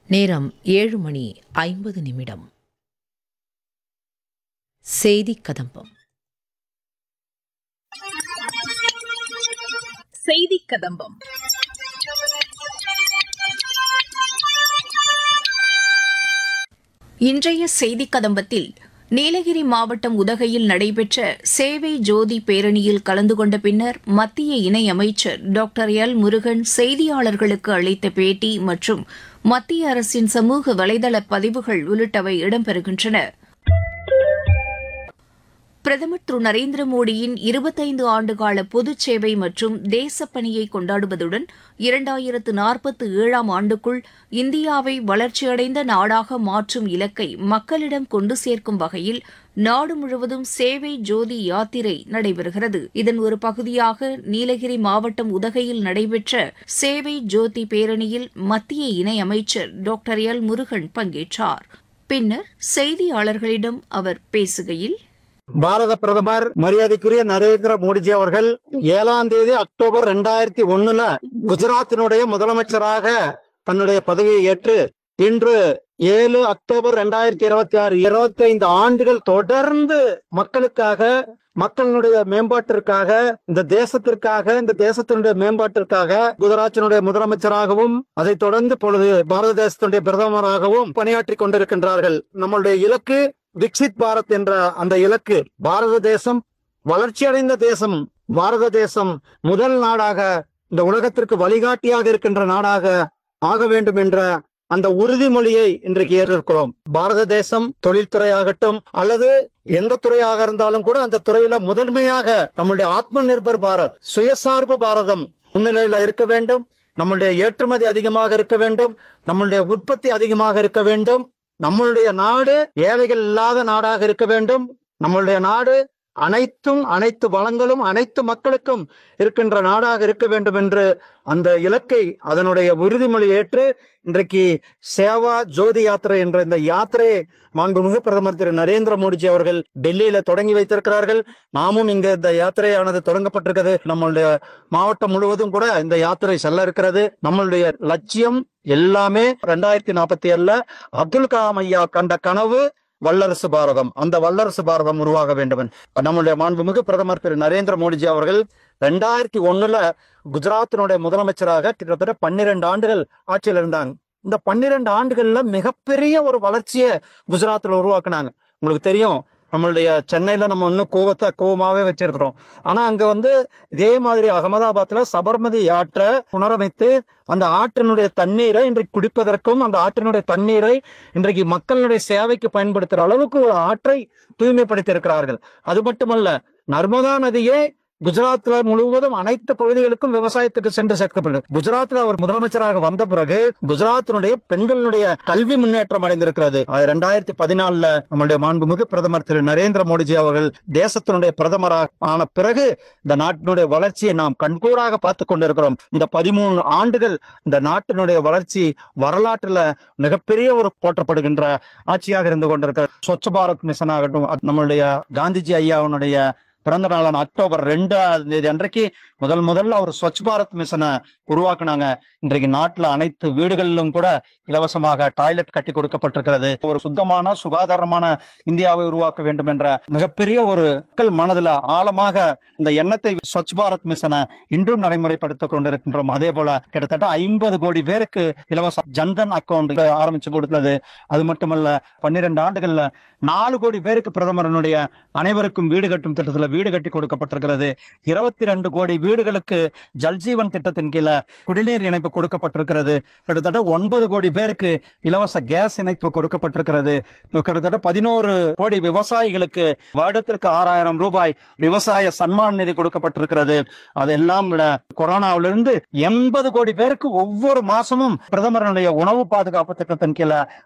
நேரம் ஏழு மணி ஐம்பது நிமிடம் செய்தி கதம்பம் செய்தி கதம்பம் இன்றைய செய்தி கதம்பத்தில் நீலகிரி மாவட்டம் உதகையில் நடைபெற்ற சேவை ஜோதி பேரணியில் கலந்து கொண்ட பின்னர் மத்திய இணையமைச்சர் டாக்டர் எல் முருகன் செய்தியாளர்களுக்கு அளித்த பேட்டி மற்றும் மத்திய அரசின் சமூக வலைதள பதிவுகள் உள்ளிட்டவை இடம்பெறுகின்றன பிரதமர் திரு நரேந்திர மோடியின் இருபத்தைந்து ஆண்டுகால பொதுச் சேவை மற்றும் தேசப்பணியை கொண்டாடுவதுடன் இரண்டாயிரத்து நாற்பத்து ஏழாம் ஆண்டுக்குள் இந்தியாவை வளர்ச்சியடைந்த நாடாக மாற்றும் இலக்கை மக்களிடம் கொண்டு சேர்க்கும் வகையில் நாடு முழுவதும் சேவை ஜோதி யாத்திரை நடைபெறுகிறது இதன் ஒரு பகுதியாக நீலகிரி மாவட்டம் உதகையில் நடைபெற்ற சேவை ஜோதி பேரணியில் மத்திய இணையமைச்சர் டாக்டர் எல் முருகன் பங்கேற்றார் பின்னர் செய்தியாளர்களிடம் அவர் பேசுகையில் பாரத பிரதமர் மரியாதைக்குரிய நரேந்திர மோடிஜி அவர்கள் ஏழாம் தேதி அக்டோபர் ரெண்டாயிரத்தி ஒண்ணுல குஜராத்தினுடைய முதலமைச்சராக தன்னுடைய பதவியை ஏற்று இன்று ஏழு அக்டோபர் ரெண்டாயிரத்தி இருபத்தி ஆறு இருபத்தி ஐந்து ஆண்டுகள் தொடர்ந்து மக்களுக்காக மக்களுடைய மேம்பாட்டிற்காக இந்த தேசத்திற்காக இந்த தேசத்தினுடைய மேம்பாட்டிற்காக குஜராத்தினுடைய முதலமைச்சராகவும் அதைத் தொடர்ந்து பொழுது பாரத தேசத்தினுடைய பிரதமராகவும் பணியாற்றி கொண்டிருக்கின்றார்கள் நம்மளுடைய இலக்கு விக்சித் பாரத் என்ற அந்த இலக்கு பாரத தேசம் வளர்ச்சியடைந்த தேசம் பாரத தேசம் முதல் நாடாக இந்த உலகத்திற்கு வழிகாட்டியாக இருக்கின்ற நாடாக ஆக வேண்டும் என்ற அந்த உறுதிமொழியை இன்றைக்கு ஏற்றிருக்கிறோம் பாரத தேசம் தொழில்துறையாகட்டும் அல்லது எந்த துறையாக இருந்தாலும் கூட அந்த துறையில முதன்மையாக நம்முடைய ஆத்ம நிர்பர் பாரத் சுயசார்பு பாரதம் முன்னிலையில இருக்க வேண்டும் நம்மளுடைய ஏற்றுமதி அதிகமாக இருக்க வேண்டும் நம்மளுடைய உற்பத்தி அதிகமாக இருக்க வேண்டும் நம்மளுடைய நாடு ஏழைகள் இல்லாத நாடாக இருக்க வேண்டும் நம்மளுடைய நாடு அனைத்தும் அனைத்து வளங்களும் அனைத்து மக்களுக்கும் இருக்கின்ற நாடாக இருக்க வேண்டும் என்று அந்த இலக்கை அதனுடைய உறுதிமொழி ஏற்று இன்றைக்கு சேவா ஜோதி யாத்திரை என்ற இந்த யாத்திரையை மாண்புமிகு பிரதமர் திரு நரேந்திர மோடிஜி அவர்கள் டெல்லியில தொடங்கி வைத்திருக்கிறார்கள் நாமும் இங்க இந்த யாத்திரையானது தொடங்கப்பட்டிருக்கிறது நம்மளுடைய மாவட்டம் முழுவதும் கூட இந்த யாத்திரை செல்ல இருக்கிறது நம்மளுடைய லட்சியம் எல்லாமே ரெண்டாயிரத்தி நாற்பத்தி ஏழுல அப்துல் கலாம் ஐயா கண்ட கனவு வல்லரசு பாரதம் அந்த வல்லரசு பாரதம் உருவாக வேண்டும் நம்முடைய மாண்புமிகு பிரதமர் திரு நரேந்திர மோடிஜி அவர்கள் ரெண்டாயிரத்தி ஒண்ணுல குஜராத்தினுடைய முதலமைச்சராக கிட்டத்தட்ட பன்னிரண்டு ஆண்டுகள் ஆட்சியில் இருந்தாங்க இந்த பன்னிரண்டு ஆண்டுகள்ல மிகப்பெரிய ஒரு வளர்ச்சியை குஜராத்ல உருவாக்குனாங்க உங்களுக்கு தெரியும் நம்மளுடைய சென்னையில நம்ம இன்னும் கோவத்தை கோவமாவே வச்சிருக்கிறோம் ஆனா அங்க வந்து இதே மாதிரி அகமதாபாத்ல சபர்மதி ஆற்றை புனரமைத்து அந்த ஆற்றினுடைய தண்ணீரை இன்றைக்கு குடிப்பதற்கும் அந்த ஆற்றினுடைய தண்ணீரை இன்றைக்கு மக்களுடைய சேவைக்கு பயன்படுத்துற அளவுக்கு ஒரு ஆற்றை தூய்மைப்படுத்தி இருக்கிறார்கள் அது மட்டுமல்ல நர்மதா நதியே குஜராத்ல முழுவதும் அனைத்து பகுதிகளுக்கும் விவசாயத்துக்கு சென்று சேர்க்கப்படும் குஜராத்ல அவர் முதலமைச்சராக வந்த பிறகு குஜராத்தினுடைய பெண்களுடைய கல்வி முன்னேற்றம் அடைந்திருக்கிறது இரண்டாயிரத்தி பதினாலுல நம்முடைய மாண்புமிகு பிரதமர் திரு நரேந்திர மோடிஜி அவர்கள் தேசத்தினுடைய பிரதமராக ஆன பிறகு இந்த நாட்டினுடைய வளர்ச்சியை நாம் கண்கூடாக பார்த்து கொண்டிருக்கிறோம் இந்த பதிமூணு ஆண்டுகள் இந்த நாட்டினுடைய வளர்ச்சி வரலாற்றுல மிகப்பெரிய ஒரு போற்றப்படுகின்ற ஆட்சியாக இருந்து கொண்டிருக்கிற ஸ்வச்ச பாரத் மிஷன் ஆகட்டும் நம்மளுடைய காந்திஜி ஐயாவுடைய பிறந்த நாளான அக்டோபர் ரெண்டாம் தேதி அன்றைக்கு முதல் முதல்ல அவர் ஸ்வச் பாரத் மிஷனை உருவாக்குனாங்க இன்றைக்கு நாட்டுல அனைத்து வீடுகளிலும் கூட இலவசமாக டாய்லெட் கட்டி கொடுக்கப்பட்டிருக்கிறது ஒரு சுத்தமான சுகாதாரமான இந்தியாவை உருவாக்க வேண்டும் என்ற மிகப்பெரிய ஒரு மக்கள் மனதுல ஆழமாக இந்த எண்ணத்தை ஸ்வச் பாரத் மிஷனை இன்றும் நடைமுறைப்படுத்திக் கொண்டிருக்கின்றோம் அதே போல கிட்டத்தட்ட ஐம்பது கோடி பேருக்கு இலவச ஜன்தன் அக்கௌண்ட் ஆரம்பிச்சு கொடுத்தது அது மட்டுமல்ல பன்னிரண்டு ஆண்டுகள்ல நாலு கோடி பேருக்கு பிரதமரனுடைய அனைவருக்கும் வீடு கட்டும் திட்டத்துல வீடு கட்டி கொடுக்கப்பட்டிருக்கிறது இருபத்தி ரெண்டு கோடி வீடுகளுக்கு ஜல்ஜீவன் திட்டத்தின் கீழே குடிநீர் இணைப்பு கொடுக்கப்பட்டிருக்கிறது கிட்டத்தட்ட ஒன்பது கோடி பேருக்கு இலவச கேஸ் இணைப்பு கொடுக்கப்பட்டிருக்கிறது கிட்டத்தட்ட பதினோரு கோடி விவசாயிகளுக்கு வருடத்திற்கு ஆறாயிரம் ரூபாய் விவசாய சன்மான் நிதி கொடுக்கப்பட்டிருக்கிறது அதெல்லாம் விட கொரோனாவிலிருந்து எண்பது கோடி பேருக்கு ஒவ்வொரு மாசமும் பிரதமருடைய உணவு பாதுகாப்பு திட்டத்தின் கீழே